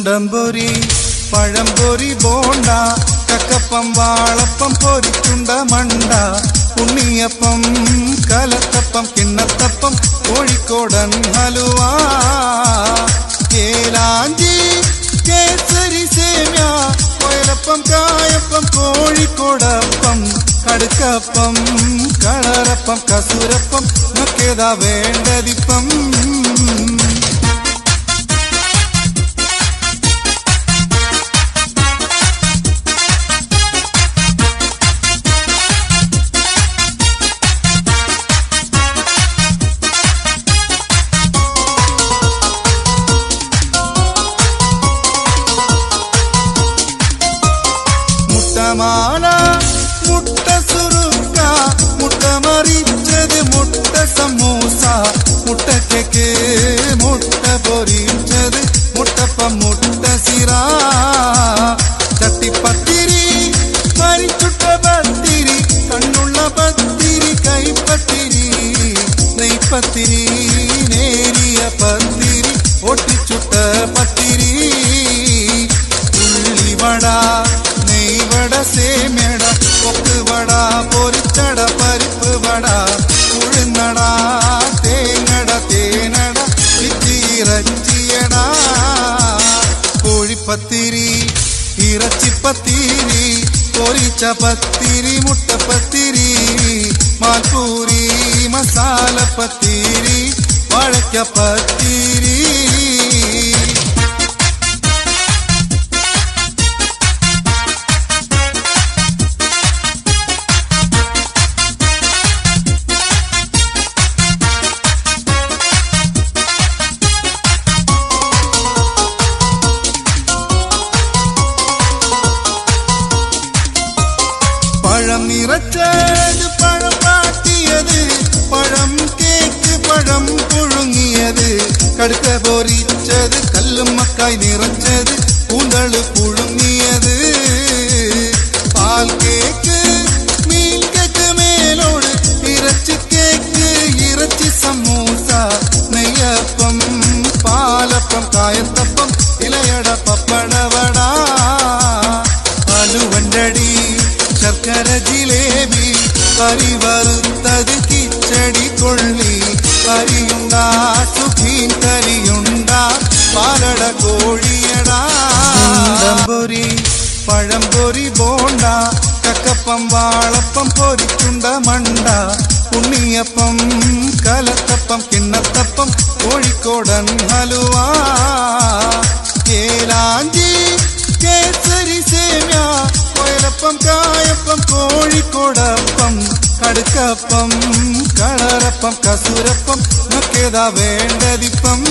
ഉണ്ടംപൊരി പഴംപൊരി ബോണ്ട കക്കപ്പം വാളപ്പം പൊരിച്ചുണ്ട മണ്ട ഉണ്ണിയപ്പം കലത്തപ്പം കിണ്ണത്തപ്പം കോഴിക്കോടൻ ഹലുവ കേലാഞ്ചി കേസരി സേമ്യ കൊയലപ്പം കായപ്പം കോഴിക്കോടപ്പം കടുക്കപ്പം കളറപ്പം കസൂരപ്പം നോക്കേതാ വേണ്ടതിപ്പം മുട്ടമാല മുട്ട സുറുക്ക മുട്ട മറിച്ചത് മുട്ട സമൂസ മുട്ടക്കേക്ക് മുട്ട പൊരിച്ചത് മുട്ടപ്പം മുട്ട സിറ ചട്ടിപ്പത്തിരി മരിച്ചുട്ട പത്തിരി കണ്ണുള്ള പത്തിരി കൈപ്പത്തിരി നെയ്പത്തിരി നേരിയ പത്തിരി ഒട്ടിച്ചുട്ട പത്തിരി ഉള്ളിവട നെയ്വട സേമ്യട കൊക്കുവട പൊരിച്ചട പരിപ്പ് വട ഉഴുന്നട തേങ്ങട തേനട ഇറച്ചിയട കോഴിപ്പത്തിരി ഇറച്ചിപ്പത്തിരി പൊരിച്ച പത്തിരി മുട്ടപ്പത്തിരി മാൽപൂരി മസാല പത്തിരി വഴക്കപ്പത്തിരി പഴം നിറച്ചത് പഴം പാട്ടിയത് പഴം കേക്ക് പഴം പുഴുങ്ങിയത് കടുക്ക പൊരിച്ചത് കല്ലും മക്കായി നിറച്ചത് കൂന്തള് പുഴുങ്ങിയത് പാൽ കേക്ക് മീൻ കേക്ക് മേലോട് ഇറച്ചി കേക്ക് ഇറച്ചി സമൂസ നെയ്യപ്പം പാലപ്പം കായത്തപ്പം ഇലയട പപ്പടവട അലുവണ്ടടി ശർക്കര ജിലേബി അരി വറുത്തത് കിച്ചടി കൊള്ളി അരിയുണ്ട സുഖീൻ കരിയുണ്ട പാലട കോഴിയടാ ഉണ്ടംപൊരി പഴംപൊരി ബോണ്ട കക്കപ്പം വാളപ്പം പൊരിച്ചുണ്ട മണ്ട ഉണ്ണിയപ്പം കലത്തപ്പം കിണ്ണത്തപ്പം കോഴിക്കോടൻ ഹലുവ കേലാഞ്ചി കേസരി സേമ്യ കൊയലപ്പം കായപ്പം കോഴിക്കോടപ്പം കടുക്കപ്പം കളറപ്പം കസൂരപ്പം നോക്കേതാ വേണ്ടതിപ്പം